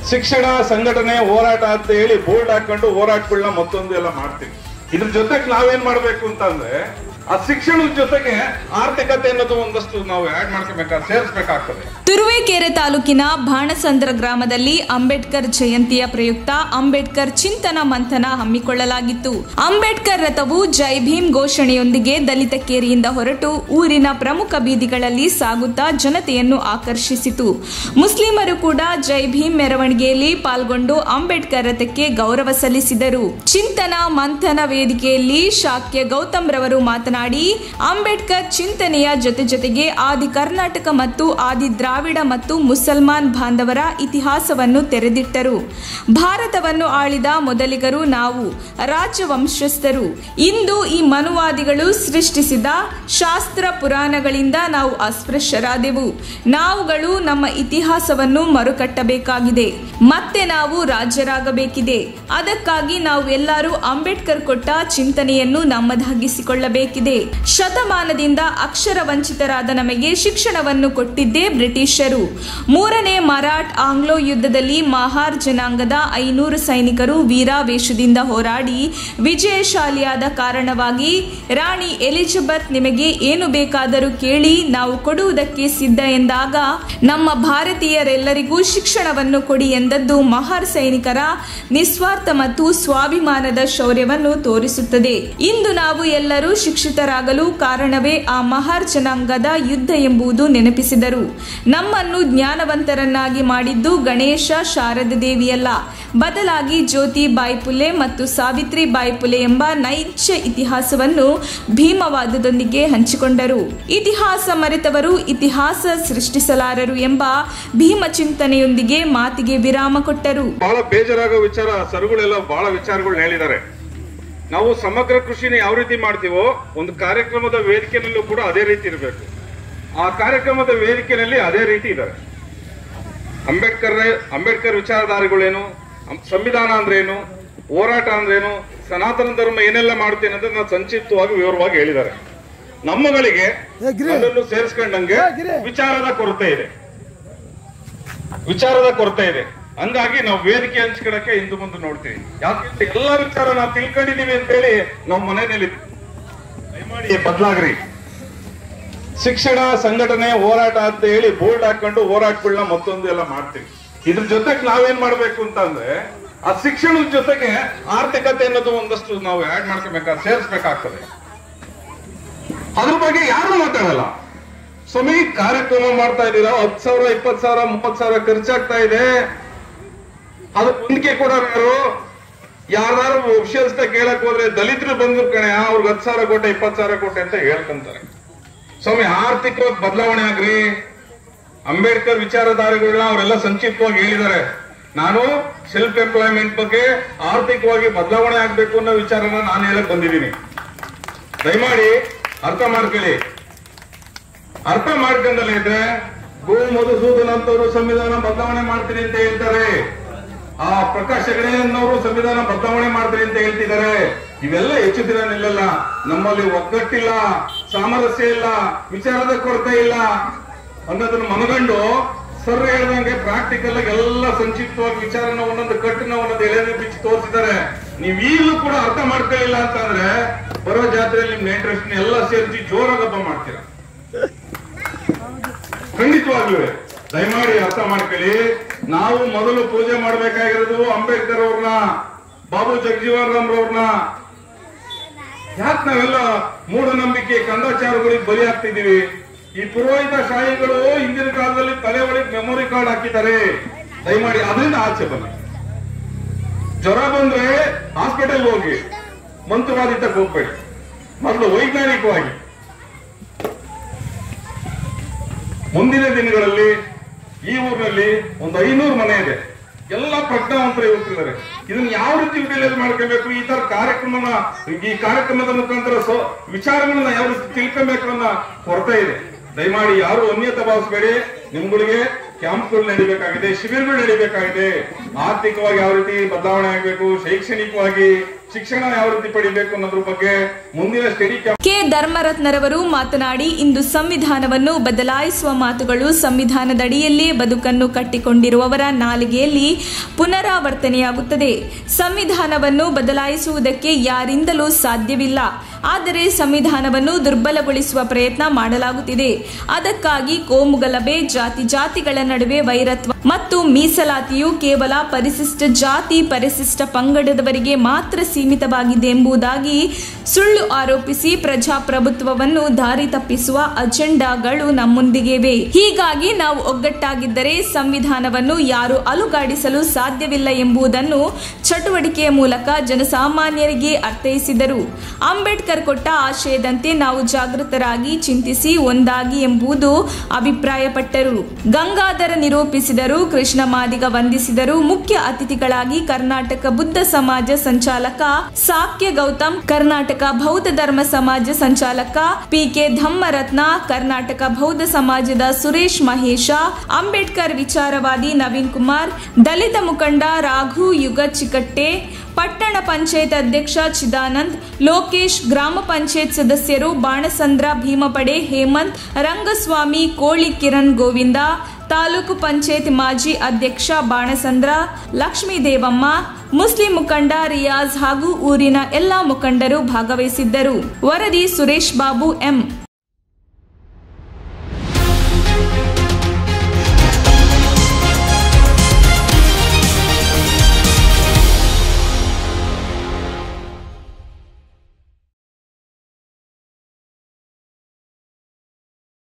ಶಿಕ್ಷಣ ಸಂಘಟನೆ ಹೋರಾಟ ಅಂತ ಹೇಳಿ ಬೋರ್ಡ್ ಹಾಕೊಂಡು ಹೋರಾಟಗಳನ್ನ ಮತ್ತೊಂದು ಎಲ್ಲ ಮಾಡ್ತೀವಿ ಇದ್ರ ಜೊತೆಗೆ ನಾವೇನ್ ಮಾಡ್ಬೇಕು ಅಂತಂದ್ರೆ ಆ ಶಿಕ್ಷಣದ ಜೊತೆಗೆ ಆರ್ಥಿಕತೆ ಅನ್ನೋದು ಒಂದಷ್ಟು ನಾವು ಆಡ್ ಮಾಡ್ಕೋಬೇಕಾದ್ರೆ ಸೇರಿಸ್ಬೇಕಾಗ್ತದೆ ತುರುವೇಕೆರೆ ತಾಲೂಕಿನ ಬಾಣಸಂದ್ರ ಗ್ರಾಮದಲ್ಲಿ ಅಂಬೇಡ್ಕರ್ ಜಯಂತಿಯ ಪ್ರಯುಕ್ತ ಅಂಬೇಡ್ಕರ್ ಚಿಂತನ ಮಂಥನ ಹಮ್ಮಿಕೊಳ್ಳಲಾಗಿತ್ತು ಅಂಬೇಡ್ಕರ್ ರಥವು ಜೈ ಭೀಮ್ ಘೋಷಣೆಯೊಂದಿಗೆ ದಲಿತ ಕೇರಿಯಿಂದ ಹೊರಟು ಊರಿನ ಪ್ರಮುಖ ಬೀದಿಗಳಲ್ಲಿ ಸಾಗುತ್ತಾ ಜನತೆಯನ್ನು ಆಕರ್ಷಿಸಿತು ಮುಸ್ಲಿಮರು ಕೂಡ ಜೈ ಭೀಮ್ ಮೆರವಣಿಗೆಯಲ್ಲಿ ಪಾಲ್ಗೊಂಡು ಅಂಬೇಡ್ಕರ್ ರಥಕ್ಕೆ ಗೌರವ ಸಲ್ಲಿಸಿದರು ಚಿಂತನ ಮಂಥನ ವೇದಿಕೆಯಲ್ಲಿ ಶಾಕ್ಯ ಗೌತಮ್ ರವರು ಮಾತನಾಡಿ ಅಂಬೇಡ್ಕರ್ ಚಿಂತನೆಯ ಜೊತೆ ಜೊತೆಗೆ ಆದಿ ಕರ್ನಾಟಕ ಮತ್ತು ಆದಿ ದ್ರಾವಿಡ ಮತ್ತು ಮುಸಲ್ಮಾನ್ ಬಾಂಧವರ ಇತಿಹಾಸವನ್ನು ತೆರೆದಿಟ್ಟರು ಭಾರತವನ್ನು ಆಳಿದ ಮೊದಲಿಗರು ನಾವು ರಾಜವಂಶಸ್ಥರು ಇಂದು ಈ ಮನುವಾದಿಗಳು ಸೃಷ್ಟಿಸಿದ ಶಾಸ್ತ್ರ ಪುರಾಣಗಳಿಂದ ನಾವು ಅಸ್ಪೃಶ್ಯರಾದೆವು ನಾವುಗಳು ನಮ್ಮ ಇತಿಹಾಸವನ್ನು ಮರುಕಟ್ಟಬೇಕಾಗಿದೆ ಮತ್ತೆ ನಾವು ರಾಜ್ಯರಾಗಬೇಕಿದೆ ಅದಕ್ಕಾಗಿ ನಾವು ಎಲ್ಲರೂ ಅಂಬೇಡ್ಕರ್ ಕೊಟ್ಟ ಚಿಂತನೆಯನ್ನು ನಮ್ಮದಾಗಿಸಿಕೊಳ್ಳಬೇಕಿದೆ ಶತಮಾನದಿಂದ ಅಕ್ಷರ ವಂಚಿತರಾದ ನಮಗೆ ಶಿಕ್ಷಣವನ್ನು ಕೊಟ್ಟಿದ್ದೇ ಬ್ರಿಟಿಷರು ಮೂರನೇ ಮರಾಠ್ ಆಂಗ್ಲೋ ಯುದ್ಧದಲ್ಲಿ ಮಹಾರ್ ಜನಾಂಗದ ಐನೂರು ಸೈನಿಕರು ವೀರಾವೇಶದಿಂದ ಹೋರಾಡಿ ವಿಜಯಶಾಲಿಯಾದ ಕಾರಣವಾಗಿ ರಾಣಿ ಎಲಿಜಬೆತ್ ನಿಮಗೆ ಏನು ಬೇಕಾದರೂ ಕೇಳಿ ನಾವು ಕೊಡುವುದಕ್ಕೆ ಸಿದ್ಧ ಎಂದಾಗ ನಮ್ಮ ಭಾರತೀಯರೆಲ್ಲರಿಗೂ ಶಿಕ್ಷಣವನ್ನು ಕೊಡಿ ಎಂದದ್ದು ಮಹಾರ್ ಸೈನಿಕರ ನಿಸ್ವಾರ್ಥ ಮತ್ತು ಸ್ವಾಭಿಮಾನದ ಶೌರ್ಯವನ್ನು ತೋರಿಸುತ್ತದೆ ಇಂದು ನಾವು ಎಲ್ಲರೂ ಶಿಕ್ಷಿತರಾಗಲು ಕಾರಣವೇ ಆ ಮಹಾರ್ ಜನಾಂಗದ ಯುದ್ಧ ಎಂಬುದು ನೆನಪಿಸಿದರು ನಮ್ಮನ್ನು ಜ್ಞಾನವಂತರನ್ನಾಗಿ ಮಾಡಿದ್ದು ಗಣೇಶ ಶಾರದ ದೇವಿಯಲ್ಲ ಬದಲಾಗಿ ಜ್ಯೋತಿ ಬಾಯ್ಪುಲೆ ಮತ್ತು ಸಾವಿತ್ರಿ ಬಾಯ್ಪುಲೆ ಎಂಬ ನೈಜ ಇತಿಹಾಸವನ್ನು ಭೀಮವಾದದೊಂದಿಗೆ ಹಂಚಿಕೊಂಡರು ಇತಿಹಾಸ ಮರೆತವರು ಇತಿಹಾಸ ಸೃಷ್ಟಿಸಲಾರರು ಎಂಬ ಭೀಮ ಚಿಂತನೆಯೊಂದಿಗೆ ಮಾತಿಗೆ ವಿರಾಮ ಕೊಟ್ಟರು ಬಹಳ ಬೇಜಾರಾಗೋ ವಿಚಾರ ಸರುಗಳೆಲ್ಲ ಬಹಳ ವಿಚಾರಗಳನ್ನ ಹೇಳಿದ್ದಾರೆ ನಾವು ಸಮಗ್ರ ಕೃಷಿನ ಯಾವ ರೀತಿ ಮಾಡ್ತೀವೋ ಒಂದು ಕಾರ್ಯಕ್ರಮದ ವೇದಿಕೆನಲ್ಲೂ ಕೂಡ ಅದೇ ರೀತಿ ಇರಬೇಕು ಆ ಕಾರ್ಯಕ್ರಮದ ವೇದಿಕೆಯಲ್ಲಿ ಅದೇ ರೀತಿ ಇದ್ದಾರೆ ಅಂಬೇಡ್ಕರ್ ಅಂಬೇಡ್ಕರ್ ವಿಚಾರಧಾರೆಗಳೇನು ಅಂ- ಸಂವಿಧಾನ ಅಂದ್ರೇನು ಹೋರಾಟ ಅಂದ್ರೇನು ಸನಾತನ ಧರ್ಮ ಏನೆಲ್ಲ ಮಾಡ್ತೇನೆ ಅಂತ ನಾವು ಸಂಕ್ಷಿಪ್ತವಾಗಿ ವಿವರವಾಗಿ ಹೇಳಿದ್ದಾರೆ ನಮ್ಮಗಳಿಗೆ ಅದನ್ನು ಸೇರಿಸ್ಕೊಂಡಂಗೆ ವಿಚಾರದ ಕೊರತೆ ಇದೆ ವಿಚಾರದ ಕೊರತೆ ಇದೆ ಹಂಗಾಗಿ ನಾವು ವೇದಿಕೆ ಹಂಚ್ಕೊಳಕ್ಕೆ ಹಿಂದೆ ಮುಂದೆ ನೋಡ್ತೀವಿ ಯಾಕೆ ಎಲ್ಲಾ ವಿಚಾರ ನಾವು ತಿಳ್ಕೊಂಡಿದೀವಿ ಅಂತ ಹೇಳಿ ನಾವು ಮನೆಯಲ್ಲಿ ದಯಮಾಡಿ ಬದಲಾಗ್ರಿ ಶಿಕ್ಷಣ ಸಂಘಟನೆ ಹೋರಾಟ ಅಂತ ಹೇಳಿ ಬೋರ್ಡ್ ಹಾಕೊಂಡು ಹೋರಾಟಗಳನ್ನ ಮತ್ತೊಂದು ಎಲ್ಲ ಮಾಡ್ತೀವಿ ಇದ್ರ ಜೊತೆಗೆ ನಾವೇನ್ ಮಾಡ್ಬೇಕು ಅಂತಂದ್ರೆ ಆ ಶಿಕ್ಷಣದ ಜೊತೆಗೆ ಆರ್ಥಿಕತೆ ಅನ್ನೋದು ಒಂದಷ್ಟು ನಾವು ಆಡ್ ಮಾಡ್ಕೋಬೇಕಾದ್ರೆ ಸೇರಿಸ್ಬೇಕಾಗ್ತದೆ ಅದ್ರ ಬಗ್ಗೆ ಯಾರು ಮಾತಾಡಲ್ಲ ಸ್ವಾಮಿ ಕಾರ್ಯಕ್ರಮ ಮಾಡ್ತಾ ಇದ್ದೀರಾ ಹತ್ತು ಸಾವಿರ ಇಪ್ಪತ್ತು ಸಾವಿರ ಮೂವತ್ತು ಸಾವಿರ ಖರ್ಚಾಗ್ತಾ ಇದೆ ಅದು ಹೊಂದಿಕೆ ಕೊಡೋರು ಯಾರು ವಿಷಯಸ್ತ ಕೇಳಕ್ ಹೋದ್ರೆ ದಲಿತರು ಬಂದ್ರು ಕಣೆ ಅವ್ರಿಗೆ ಹತ್ತು ಸಾವಿರ ಕೋಟೆ ಇಪ್ಪತ್ತು ಸಾವಿರ ಕೋಟೆ ಅಂತ ಹೇಳ್ಕೊಂತಾರೆ ಸ್ವಾಮಿ ಆರ್ಥಿಕವಾಗಿ ಬದಲಾವಣೆ ಆಗ್ರಿ ಅಂಬೇಡ್ಕರ್ ವಿಚಾರಧಾರೆಗಳನ್ನ ಅವರೆಲ್ಲ ಸಂಕ್ಷಿಪ್ತವಾಗಿ ಹೇಳಿದ್ದಾರೆ ನಾನು ಸೆಲ್ಫ್ ಎಂಪ್ಲಾಯ್ಮೆಂಟ್ ಬಗ್ಗೆ ಆರ್ಥಿಕವಾಗಿ ಬದಲಾವಣೆ ಆಗ್ಬೇಕು ಅನ್ನೋ ವಿಚಾರನ ನಾನು ಹೇಳಕ್ ಬಂದಿದ್ದೀನಿ ದಯಮಾಡಿ ಅರ್ಥ ಮಾಡ್ಕೊಳ್ಳಿ ಅರ್ಥ ಮಾಡ್ಕೊಂಡಲ್ಲ ಇದ್ರೆ ಗೋ ಮಧುಸೂದನ್ ಅಂತವರು ಸಂವಿಧಾನ ಬದಲಾವಣೆ ಮಾಡ್ತೀನಿ ಅಂತ ಹೇಳ್ತಾರೆ ಆ ಪ್ರಕಾಶ್ ಹೆಗಡೆ ಅನ್ನೋರು ಸಂವಿಧಾನ ಬದಲಾವಣೆ ಮಾಡ್ತೀನಿ ಅಂತ ಹೇಳ್ತಿದ್ದಾರೆ ಇವೆಲ್ಲ ಹೆಚ್ಚು ದಿನ ನಿಲ್ಲಲ್ಲ ನಮ್ಮಲ್ಲಿ ಒಗ್ಗಟ್ಟಿಲ್ಲ ಸಾಮರಸ್ಯ ಇಲ್ಲ ವಿಚಾರದ ಕೊರತೆ ಇಲ್ಲ ಅನ್ನೋದನ್ನ ಮನಗಂಡು ಸರ್ ಹೇಳ್ದಂಗೆ ಪ್ರಾಕ್ಟಿಕಲ್ ಆಗಿ ಎಲ್ಲ ಸಂಕ್ಷಿಪ್ತವಾಗಿ ವಿಚಾರನ ಒಂದೊಂದು ಕಟ್ಟನ್ನ ಒಂದೊಂದು ಎಳೆದ ಬಿಚ್ಚಿ ತೋರಿಸಿದ್ದಾರೆ ನೀವ್ ಈಗಲೂ ಕೂಡ ಅರ್ಥ ಮಾಡ್ಕೊಳ್ಳಿಲ್ಲ ಅಂತಂದ್ರೆ ಬರೋ ಜಾತ್ರೆಯಲ್ಲಿ ನಿಮ್ ಇಂಟ್ರೆಸ್ಟ್ ಎಲ್ಲ ಸೇರಿಸಿ ಜೋರಾಗಿ ಹಬ್ಬ ಮಾಡ್ತೀರಾ ಖಂಡಿತವಾಗ್ಲೂ ದಯಮಾಡಿ ಅರ್ಥ ಮಾಡ್ಕೊಳ್ಳಿ ನಾವು ಮೊದಲು ಪೂಜೆ ಮಾಡ್ಬೇಕಾಗಿರೋದು ಅಂಬೇಡ್ಕರ್ ಅವ್ರನ್ನ ಬಾಬು ಜಗಜೀವನ್ ರಾಮ್ ಅವ್ರನ್ನ ಯಾಕೆ ನಾವೆಲ್ಲ ಮೂಢನಂಬಿಕೆ ಕಂದಾಚಾರಗಳಿಗೆ ಬಲಿ ಆಗ್ತಿದೀವಿ ಈ ಪುರೋಹಿತ ಶಾಹಿಗಳು ಹಿಂದಿನ ಕಾಲದಲ್ಲಿ ತಲೆ ಒಳಗೆ ಮೆಮೊರಿ ಕಾರ್ಡ್ ಹಾಕಿದ್ದಾರೆ ದಯಮಾಡಿ ಅದರಿಂದ ಆಚೆ ಬನ್ನಿ ಜ್ವರ ಬಂದ್ರೆ ಹಾಸ್ಪಿಟಲ್ ಹೋಗಿ ಮಂತ್ರವಾದಿತಕ್ಕೆ ಹೋಗ್ಬೇಡಿ ಮೊದಲು ವೈಜ್ಞಾನಿಕವಾಗಿ ಮುಂದಿನ ದಿನಗಳಲ್ಲಿ ಈ ಊರಿನಲ್ಲಿ ಒಂದು ಐನೂರು ಮನೆ ಇದೆ ಎಲ್ಲ ಪ್ರಜ್ಞಾವಂತರ ಯುವಕರಿದ್ದಾರೆ ಇದನ್ನ ಯಾವ ರೀತಿ ಯುಟಿಲೈಸ್ ಮಾಡ್ಕೋಬೇಕು ಈ ತರ ಕಾರ್ಯಕ್ರಮನ ಈ ಕಾರ್ಯಕ್ರಮದ ಮುಖಾಂತರ ಸೊ ವಿಚಾರಗಳನ್ನ ಯಾವ ರೀತಿ ತಿಳ್ಕೊಬೇಕು ಅನ್ನೋ ಕೊರತೆ ಇದೆ ದಯಮಾಡಿ ಯಾರು ಅನ್ಯತ ಭಾವಿಸಬೇಡಿ ನಿಮ್ಗಳಿಗೆ ಕ್ಯಾಂಪ್ಗಳು ನಡಿಬೇಕಾಗಿದೆ ಶಿಬಿರಗಳು ನಡಿಬೇಕಾಗಿದೆ ಆರ್ಥಿಕವಾಗಿ ಯಾವ ರೀತಿ ಬದಲಾವಣೆ ಆಗಬೇಕು ಶೈಕ್ಷಣಿಕವಾಗಿ ಶಿಕ್ಷಣ ಯಾವ ರೀತಿ ಪಡಿಬೇಕು ಅನ್ನೋದ್ರ ಬಗ್ಗೆ ಮುಂದಿನ ಸ್ಟಡಿ ಕ್ಯಾಂಪ್ ಕೆ ಧರ್ಮರತ್ನರವರು ಮಾತನಾಡಿ ಇಂದು ಸಂವಿಧಾನವನ್ನು ಬದಲಾಯಿಸುವ ಮಾತುಗಳು ಸಂವಿಧಾನದಡಿಯಲ್ಲೇ ಬದುಕನ್ನು ಕಟ್ಟಿಕೊಂಡಿರುವವರ ನಾಲಿಗೆಯಲ್ಲಿ ಪುನರಾವರ್ತನೆಯಾಗುತ್ತದೆ ಸಂವಿಧಾನವನ್ನು ಬದಲಾಯಿಸುವುದಕ್ಕೆ ಯಾರಿಂದಲೂ ಸಾಧ್ಯವಿಲ್ಲ ಆದರೆ ಸಂವಿಧಾನವನ್ನು ದುರ್ಬಲಗೊಳಿಸುವ ಪ್ರಯತ್ನ ಮಾಡಲಾಗುತ್ತಿದೆ ಅದಕ್ಕಾಗಿ ಕೋಮುಗಲಭೆ ಜಾತಿ ಜಾತಿಗಳ ನಡುವೆ ವೈರತ್ವ ಮತ್ತು ಮೀಸಲಾತಿಯು ಕೇವಲ ಪರಿಶಿಷ್ಟ ಜಾತಿ ಪರಿಶಿಷ್ಟ ಪಂಗಡದವರಿಗೆ ಮಾತ್ರ ಸೀಮಿತವಾಗಿದೆ ಎಂಬುದಾಗಿ ಸುಳ್ಳು ಆರೋಪಿಸಿ ಪ್ರಜಾಪ್ರಭುತ್ವವನ್ನು ದಾರಿ ತಪ್ಪಿಸುವ ಅಜೆಂಡಾಗಳು ನಮ್ಮೊಂದಿಗಿವೆ ಹೀಗಾಗಿ ನಾವು ಒಗ್ಗಟ್ಟಾಗಿದ್ದರೆ ಸಂವಿಧಾನವನ್ನು ಯಾರು ಅಲುಗಾಡಿಸಲು ಸಾಧ್ಯವಿಲ್ಲ ಎಂಬುದನ್ನು ಚಟುವಟಿಕೆಯ ಮೂಲಕ ಜನಸಾಮಾನ್ಯರಿಗೆ ಅರ್ಥೈಸಿದರು ಅಂಬೇಡ್ಕರ್ ಕೊಟ್ಟ ಆಶಯದಂತೆ ನಾವು ಜಾಗೃತರಾಗಿ ಚಿಂತಿಸಿ ಒಂದಾಗಿ ಎಂಬುದು ಅಭಿಪ್ರಾಯಪಟ್ಟರು ಗಂಗಾಧರ ನಿರೂಪಿಸಿದರು ಕೃಷ್ಣ ಮಾದಿಗ ವಂದಿಸಿದರು ಮುಖ್ಯ ಅತಿಥಿಗಳಾಗಿ ಕರ್ನಾಟಕ ಬುದ್ಧ ಸಮಾಜ ಸಂಚಾಲಕ ಸಾಕ್ಯ ಗೌತಮ್ ಕರ್ನಾಟಕ ಬೌದ್ಧ ಧರ್ಮ ಸಮಾಜ ಸಂಚಾಲಕ ಪಿಕೆ ಧಮ್ಮರತ್ನ ಕರ್ನಾಟಕ ಬೌದ್ಧ ಸಮಾಜದ ಸುರೇಶ್ ಮಹೇಶ ಅಂಬೇಡ್ಕರ್ ವಿಚಾರವಾದಿ ನವೀನ್ ಕುಮಾರ್ ದಲಿತ ಮುಖಂಡ ರಾಘು ಯುಗ ಚಿಕಟ್ಟೆ ಪಟ್ಟಣ ಪಂಚಾಯತ್ ಅಧ್ಯಕ್ಷ ಚಿದಾನಂದ್ ಲೋಕೇಶ್ ಗ್ರಾಮ ಪಂಚಾಯತ್ ಸದಸ್ಯರು ಬಾಣಸಂದ್ರ ಭೀಮಪಡೆ ಹೇಮಂತ್ ರಂಗಸ್ವಾಮಿ ಕೋಳಿ ಕಿರಣ್ ಗೋವಿಂದ ತಾಲೂಕು ಪಂಚಾಯತ್ ಮಾಜಿ ಅಧ್ಯಕ್ಷ ಬಾಣಸಂದ್ರ ಲಕ್ಷ್ಮೀ ದೇವಮ್ಮ ಮುಸ್ಲಿಂ ಮುಖಂಡ ರಿಯಾಜ್ ಹಾಗೂ ಊರಿನ ಎಲ್ಲಾ ಮುಖಂಡರು ಭಾಗವಹಿಸಿದ್ದರು ವರದಿ ಸುರೇಶ್ ಬಾಬು ಎಂ